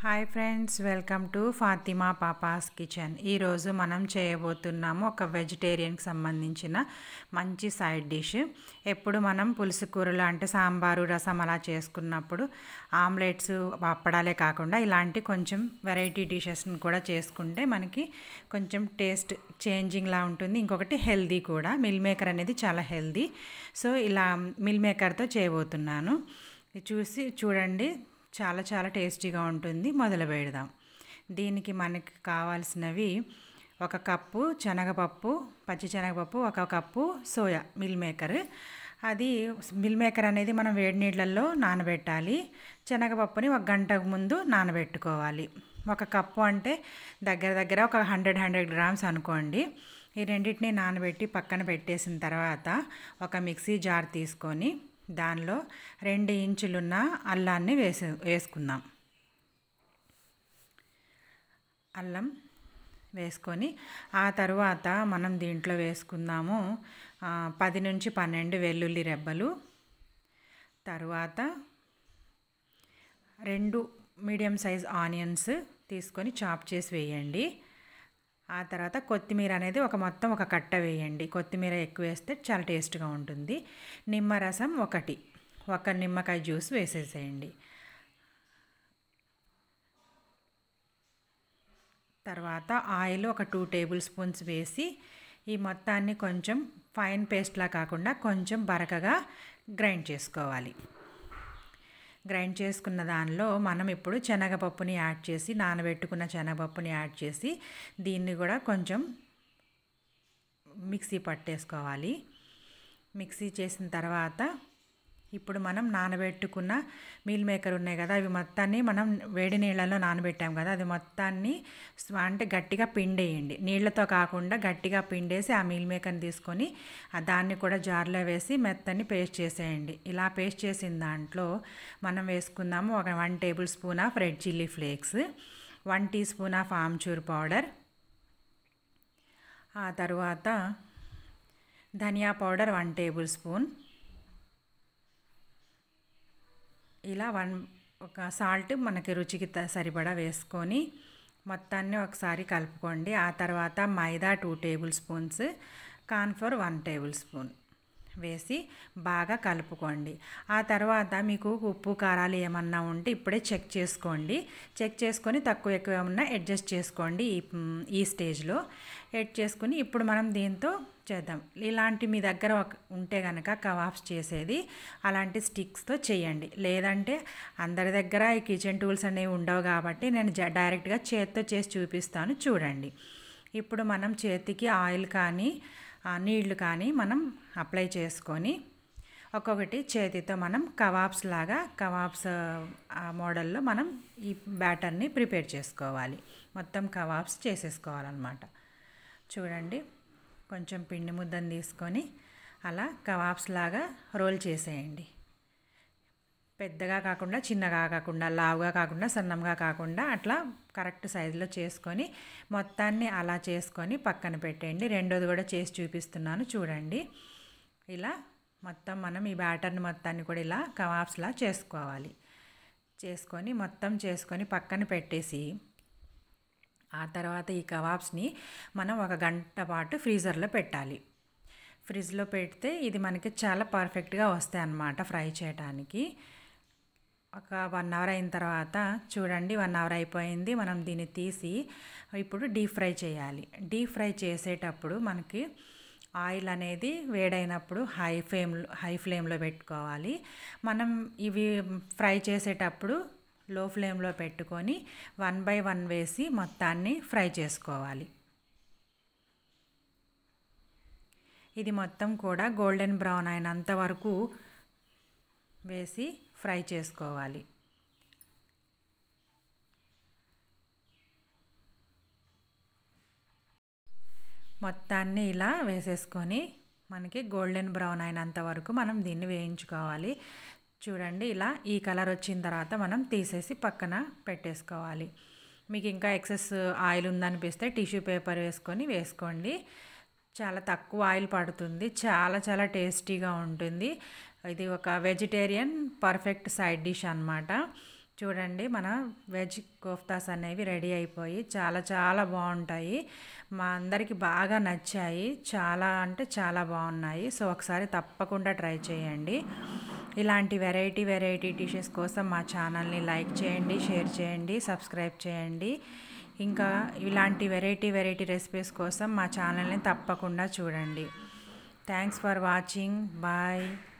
hi friends welcome to Fatima papa's kitchen ఈరోజు మనం చేయబోతున్నాము ఒక వెజిటేరియన్కి సంబంధించిన మంచి సైడ్ డిష్ ఎప్పుడు మనం పులుసు కూరలు అంటే సాంబారు రసం అలా చేసుకున్నప్పుడు ఆమ్లెట్స్ అప్పడాలే కాకుండా ఇలాంటి కొంచెం వెరైటీ డిషెస్ని కూడా చేసుకుంటే మనకి కొంచెం టేస్ట్ చేంజింగ్లా ఉంటుంది ఇంకొకటి హెల్దీ కూడా మిల్ మేకర్ అనేది చాలా హెల్దీ సో ఇలా మిల్ మేకర్తో చేయబోతున్నాను ఇది చూసి చూడండి చాలా చాలా టేస్టీగా ఉంటుంది మొదలు పెడదాం దీనికి మనకి కావాల్సినవి ఒక కప్పు శనగపప్పు పచ్చి శనగపప్పు ఒక కప్పు సోయా మిల్ మేకర్ అది మిల్ మేకర్ అనేది మనం వేడి నీళ్ళల్లో నానబెట్టాలి శనగపప్పుని ఒక గంట ముందు నానబెట్టుకోవాలి ఒక కప్పు అంటే దగ్గర దగ్గర ఒక హండ్రెడ్ హండ్రెడ్ గ్రామ్స్ అనుకోండి ఈ రెండింటిని నానబెట్టి పక్కన పెట్టేసిన తర్వాత ఒక మిక్సీ జార్ తీసుకొని దానిలో రెండు ఇంచులున్న అల్లాన్ని వేసి వేసుకుందాం అల్లం వేసుకొని ఆ తర్వాత మనం దీంట్లో వేసుకుందాము పది నుంచి పన్నెండు వెల్లుల్లి రెబ్బలు తరువాత రెండు మీడియం సైజ్ ఆనియన్స్ తీసుకొని చాప్ చేసి వేయండి ఆ తర్వాత కొత్తిమీర అనేది ఒక మొత్తం ఒక కట్ట వేయండి కొత్తిమీర ఎక్కువ వేస్తే చాలా టేస్ట్గా ఉంటుంది నిమ్మరసం ఒకటి ఒక నిమ్మకాయ జ్యూస్ వేసేసేయండి తర్వాత ఆయిల్ ఒక టూ టేబుల్ స్పూన్స్ వేసి ఈ మొత్తాన్ని కొంచెం ఫైన్ పేస్ట్లా కాకుండా కొంచెం బరకగా గ్రైండ్ చేసుకోవాలి గ్రైండ్ చేసుకున్న దానిలో మనం ఇప్పుడు శనగపప్పుని యాడ్ చేసి నానబెట్టుకున్న శనగపప్పుని యాడ్ చేసి దీన్ని కూడా కొంచెం మిక్సీ పట్టేసుకోవాలి మిక్సీ చేసిన తర్వాత ఇప్పుడు మనం నానబెట్టుకున్న మీల్ మేకర్ ఉన్నాయి కదా అవి మొత్తాన్ని మనం వేడి నీళ్ళలో నానబెట్టాం కదా అది మొత్తాన్ని అంటే గట్టిగా పిండేయండి నీళ్ళతో కాకుండా గట్టిగా పిండేసి ఆ మీల్ మేకర్ని తీసుకొని దాన్ని కూడా జార్లో వేసి మెత్తని పేస్ట్ చేసేయండి ఇలా పేస్ట్ చేసిన దాంట్లో మనం వేసుకుందాము ఒక one tablespoon of red chilli flakes one teaspoon of amchur powder ఆ తర్వాత dhaniya powder one tablespoon ఇలా వన్ ఒక సాల్ట్ మనకి రుచికి సరిపడా వేసుకొని మొత్తాన్ని ఒకసారి కలుపుకోండి ఆ తర్వాత maida two tablespoons cornflour one tablespoon వేసి బాగా కలుపుకోండి ఆ తర్వాత మీకు ఉప్పు కారాలు ఏమన్నా ఉంటే ఇప్పుడే చెక్ చేసుకోండి చెక్ చేసుకొని తక్కువ ఎక్కువ ఏమన్నా అడ్జస్ట్ చేసుకోండి ఈ ఈ స్టేజ్లో ఎడ్ చేసుకుని ఇప్పుడు మనం దీంతో చేద్దాం ఇలాంటి మీ దగ్గర ఉంటే కనుక కవాబ్స్ చేసేది అలాంటి స్టిక్స్తో చేయండి లేదంటే అందరి దగ్గర ఈ కిచెన్ టూల్స్ అనేవి ఉండవు కాబట్టి నేను డైరెక్ట్గా చేతితో చేసి చూపిస్తాను చూడండి ఇప్పుడు మనం చేతికి ఆయిల్ కానీ నీళ్లు కానీ మనం అప్లై చేసుకొని ఒక్కొక్కటి చేతితో మనం కబాబ్స్ లాగా కబాబ్స్ మోడల్లో మనం ఈ బ్యాటర్ని ప్రిపేర్ చేసుకోవాలి మొత్తం కబాబ్స్ చేసేసుకోవాలన్నమాట చూడండి కొంచెం పిండి ముద్దను తీసుకొని అలా కబాబ్స్ లాగా రోల్ చేసేయండి పెద్దగా కాకుండా చిన్నగా కాకుండా లావుగా కాకుండా సన్నంగా కాకుండా అట్లా కరెక్ట్ సైజులో చేసుకొని మొత్తాన్ని అలా చేసుకొని పక్కన పెట్టేయండి రెండోది కూడా చేసి చూపిస్తున్నాను చూడండి ఇలా మొత్తం మనం ఈ బ్యాటర్ని మొత్తాన్ని కూడా ఇలా కబాబ్స్లా చేసుకోవాలి చేసుకొని మొత్తం చేసుకొని పక్కన పెట్టేసి ఆ తర్వాత ఈ కబాబ్స్ని మనం ఒక గంట పాటు ఫ్రీజర్లో పెట్టాలి ఫ్రిడ్జ్లో పెడితే ఇది మనకి చాలా పర్ఫెక్ట్గా వస్తాయి అన్నమాట ఫ్రై చేయడానికి ఒక వన్ అవర్ అయిన తర్వాత చూడండి వన్ అవర్ అయిపోయింది మనం దీన్ని తీసి ఇప్పుడు డీప్ ఫ్రై చేయాలి డీప్ ఫ్రై చేసేటప్పుడు మనకి ఆయిల్ అనేది వేడైనప్పుడు హై ఫ్లేమ్ హై ఫ్లేమ్లో పెట్టుకోవాలి మనం ఇవి ఫ్రై చేసేటప్పుడు లో ఫ్లేమ్లో పెట్టుకొని వన్ బై వన్ వేసి మొత్తాన్ని ఫ్రై చేసుకోవాలి ఇది మొత్తం కూడా గోల్డెన్ బ్రౌన్ అయినంత వరకు వేసి ఫ్రై చేసుకోవాలి మొత్తాన్ని ఇలా వేసేసుకొని మనకి గోల్డెన్ బ్రౌన్ అయినంత వరకు మనం దీన్ని వేయించుకోవాలి చూడండి ఇలా ఈ కలర్ వచ్చిన తర్వాత మనం తీసేసి పక్కన పెట్టేసుకోవాలి మీకు ఇంకా ఎక్సెస్ ఆయిల్ ఉందనిపిస్తే టిష్యూ పేపర్ వేసుకొని వేసుకోండి చాలా తక్కువ ఆయిల్ పడుతుంది చాలా చాలా టేస్టీగా ఉంటుంది ఇది ఒక వెజిటేరియన్ పర్ఫెక్ట్ సైడ్ డిష్ అనమాట చూడండి మన వెజ్ కోఫ్తాస్ అనేవి రెడీ అయిపోయి చాలా చాలా బాగుంటాయి మా అందరికి బాగా నచ్చాయి చాలా అంటే చాలా బాగున్నాయి సో ఒకసారి తప్పకుండా ట్రై చేయండి ఇలాంటి వెరైటీ వెరైటీ డిషెస్ కోసం మా ఛానల్ని లైక్ చేయండి షేర్ చేయండి సబ్స్క్రైబ్ చేయండి ఇంకా ఇలాంటి వెరైటీ వెరైటీ రెసిపీస్ కోసం మా ఛానల్ని తప్పకుండా చూడండి థ్యాంక్స్ ఫర్ వాచింగ్ బాయ్